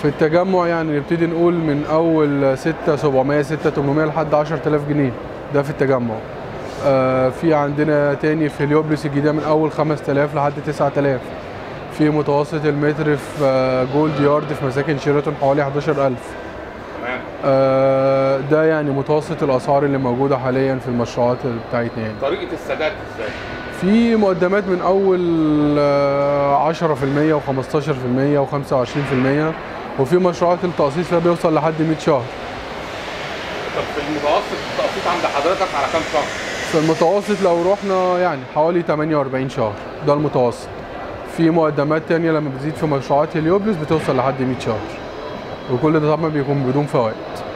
في التجمع يعني نبتدي نقول من اول 6 700 6 800 لحد 10000 جنيه ده في التجمع آه في عندنا تاني في اليوبلس الجديده من اول 5000 لحد 9000 في متوسط المتر في آه جولد يارد في مساكن شيراتون حوالي 11000 تمام آه ده يعني متوسط الاسعار اللي موجوده حاليا في المشروعات بتاعتنا يعني طريقه السداد ازاي؟ في مقدمات من اول آه، 10% و15% و25% وفي مشروعات التقسيط فيها بيوصل لحد 100 شهر طب في المتوسط التقسيط عند حضرتك على كام شهر؟ في المتوسط لو رحنا يعني حوالي 48 شهر ده المتوسط في مقدمات تانية لما بتزيد في مشروعات اليوبلس بتوصل لحد 100 شهر وكل ده طبعا بيكون بدون فوائد